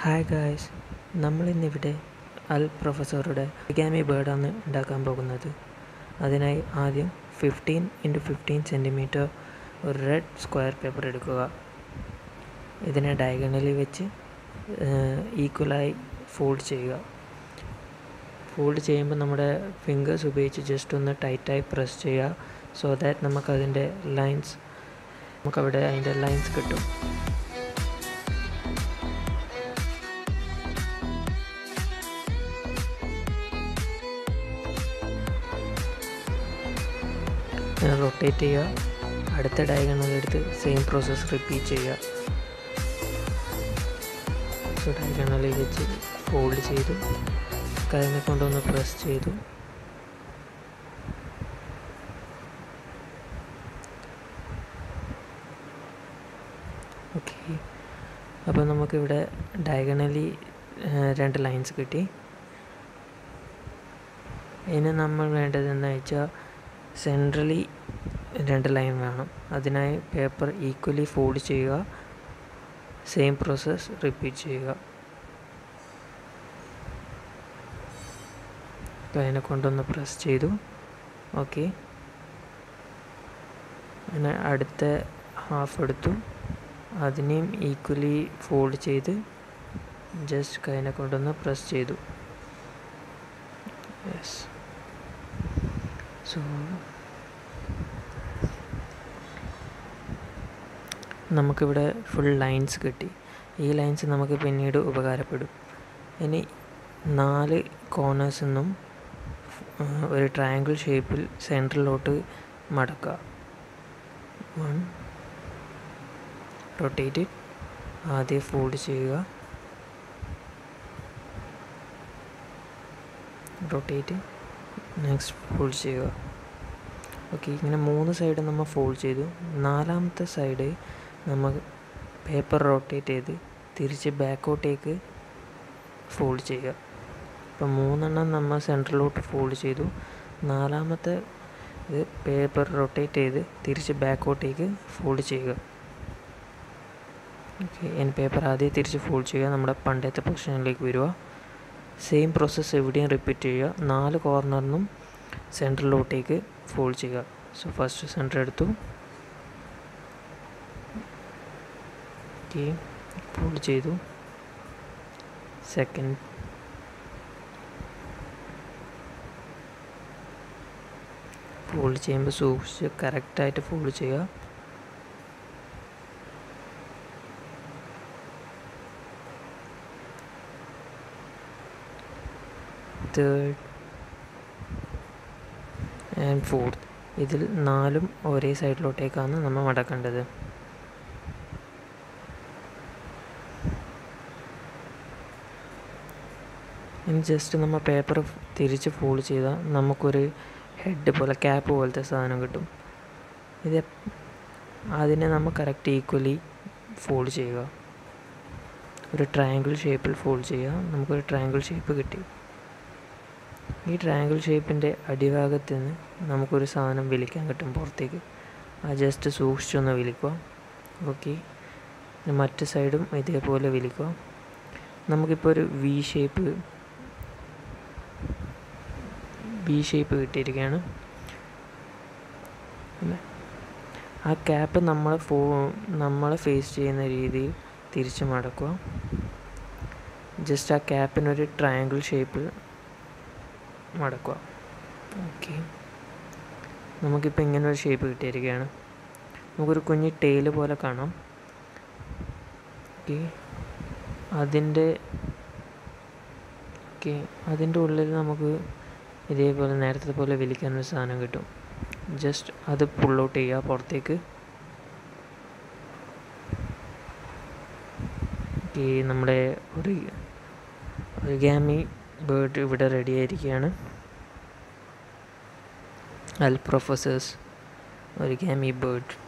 hi guys നമ്മളിന്നിവിടെ അൽ പ്രൊഫസറുടെ ഒറിഗാമി ബേർഡാണ് ഉണ്ടാക്കാൻ പോകുന്നത് അതിനായി ആദ്യം ഫിഫ്റ്റീൻ ഇൻറ്റു ഫിഫ്റ്റീൻ സെൻറ്റിമീറ്റർ ഒരു റെഡ് സ്ക്വയർ പേപ്പർ എടുക്കുക ഇതിനെ ഡയഗണലി വെച്ച് ഈക്വലായി ഫോൾഡ് ചെയ്യുക ഫോൾഡ് ചെയ്യുമ്പോൾ നമ്മുടെ ഫിംഗേഴ്സ് ഉപയോഗിച്ച് ജസ്റ്റ് ഒന്ന് ടൈറ്റായി പ്രസ് ചെയ്യുക സോ ദാറ്റ് നമുക്കതിൻ്റെ ലൈൻസ് നമുക്കവിടെ അതിൻ്റെ ലൈൻസ് കിട്ടും റൊട്ടേറ്റ് ചെയ്യുക അടുത്ത ഡയഗണൽ എടുത്ത് സെയിം പ്രോസസ്സ് റിപ്പീറ്റ് ചെയ്യുക സോ ഡയഗണലിൽ വെച്ച് ഫോൾഡ് ചെയ്തു കൈനെ കൊണ്ടൊന്ന് പ്രസ് ചെയ്തു ഓക്കെ അപ്പോൾ നമുക്കിവിടെ ഡയഗണലി രണ്ട് ലൈൻസ് കിട്ടി ഇനി നമ്മൾ വേണ്ടത് എന്താ വെച്ചാൽ സെൻട്രലി രണ്ട് ലൈൻ വേണം അതിനായി പേപ്പർ ഈക്വലി ഫോൾഡ് ചെയ്യുക സെയിം പ്രോസസ്സ് റിപ്പീറ്റ് ചെയ്യുക അതിനെ കൊണ്ടൊന്ന് പ്രസ് ചെയ്തു ഓക്കെ അങ്ങനെ അടുത്ത ഹാഫ് എടുത്തു അതിനെയും ഈക്വലി ഫോൾഡ് ചെയ്ത് ജസ്റ്റ് കൈനെ കൊണ്ടൊന്ന് പ്രസ് ചെയ്തു യെസ് സോ നമുക്കിവിടെ ഫുൾ ലൈൻസ് കിട്ടി ഈ ലൈൻസ് നമുക്ക് പിന്നീട് ഉപകാരപ്പെടും ഇനി നാല് കോർണേഴ്സിൽ നിന്നും ഒരു ട്രയാങ്കിൾ ഷേപ്പിൽ സെൻട്രലിലോട്ട് മടക്കുക വൺ റൊട്ടേറ്റ് ആദ്യം ഫോൾഡ് ചെയ്യുക റൊട്ടേറ്റ് നെക്സ്റ്റ് ഫോൾഡ് ചെയ്യുക ഓക്കെ ഇങ്ങനെ മൂന്ന് സൈഡ് നമ്മൾ ഫോൾഡ് ചെയ്തു നാലാമത്തെ സൈഡ് നമ്മൾ പേപ്പർ റൊട്ടേറ്റ് ചെയ്ത് തിരിച്ച് ബാക്കോട്ടേക്ക് ഫോൾഡ് ചെയ്യുക ഇപ്പം മൂന്നെണ്ണം നമ്മൾ സെൻട്രലോട്ട് ഫോൾഡ് ചെയ്തു നാലാമത്തെ ഇത് പേപ്പർ റൊട്ടേറ്റ് ചെയ്ത് തിരിച്ച് ബാക്കോട്ടേക്ക് ഫോൾഡ് ചെയ്യുക ഓക്കെ ഇനി പേപ്പർ ആദ്യം തിരിച്ച് ഫോൾഡ് ചെയ്യുക നമ്മുടെ പണ്ടത്തെ പൊസിഷനിലേക്ക് വരിക സെയിം പ്രോസസ്സ് എവിടെയും റിപ്പീറ്റ് ചെയ്യുക നാല് കോർണറിനും സെൻട്രലിലോട്ടേക്ക് ഫോൾഡ് ചെയ്യുക സോ ഫസ്റ്റ് സെൻറ്റർ എടുത്തു ഓക്കെ ഫോൾഡ് ചെയ്തു സെക്കൻഡ് ഫോൾഡ് ചെയ്യുമ്പോൾ സൂക്ഷിച്ച് കറക്റ്റായിട്ട് ഫോൾഡ് ചെയ്യുക തേർഡ് ആൻഡ് ഫോർത്ത് ഇതിൽ നാലും ഒരേ സൈഡിലോട്ടേക്കാണ് നമ്മൾ മടക്കേണ്ടത് ഇനി ജസ്റ്റ് നമ്മൾ പേപ്പർ തിരിച്ച് ഫോൾഡ് ചെയ്താൽ നമുക്കൊരു ഹെഡ് പോലെ ക്യാപ്പ് പോലത്തെ സാധനം കിട്ടും ഇത് അതിനെ നമ്മൾ കറക്റ്റ് ഈക്വലി ഫോൾഡ് ചെയ്യുക ഒരു ട്രയാങ്കിൾ ഷേപ്പിൽ ഫോൾഡ് ചെയ്യുക നമുക്കൊരു ട്രയാങ്കിൾ ഷേപ്പ് കിട്ടി ഈ ട്രയാങ്കിൾ ഷേപ്പിൻ്റെ അടിഭാഗത്ത് നിന്ന് നമുക്കൊരു സാധനം വലിക്കാൻ കിട്ടും പുറത്തേക്ക് ആ ജസ്റ്റ് സൂക്ഷിച്ചൊന്ന് വലിക്കുക ഓക്കെ മറ്റ് സൈഡും ഇതേപോലെ വലിക്കുക നമുക്കിപ്പോൾ ഒരു വി ഷേപ്പ് വി ഷേപ്പ് കിട്ടിയിരിക്കുകയാണ് ആ ക്യാപ്പ് നമ്മളെ ഫോ നമ്മളെ ഫേസ് ചെയ്യുന്ന രീതിയിൽ തിരിച്ച് മടക്കുക ജസ്റ്റ് ആ ക്യാപ്പിനൊരു ട്രയാങ്കിൾ ഷേപ്പിൽ മടക്കുക ഓക്കെ നമുക്കിപ്പോൾ ഇങ്ങനെ ഒരു ഷേപ്പ് കിട്ടിയിരിക്കുകയാണ് നമുക്കൊരു കുഞ്ഞ് ടെയിൽ പോലെ കാണാം ഓക്കെ അതിൻ്റെ ഓക്കെ അതിൻ്റെ ഉള്ളിൽ നമുക്ക് ഇതേപോലെ നേരത്തെ പോലെ വലിക്കാനൊരു സാധനം കിട്ടും ജസ്റ്റ് അത് പുൾ ഔട്ട് ചെയ്യുക പുറത്തേക്ക് ഓക്കെ നമ്മുടെ ഒരു ഒറിഗാമി ബേർഡ് ഇവിടെ റെഡി ആയിരിക്കുകയാണ് അൽ പ്രൊഫസേഴ്സ് ഒറിഗാമി ബേർഡ്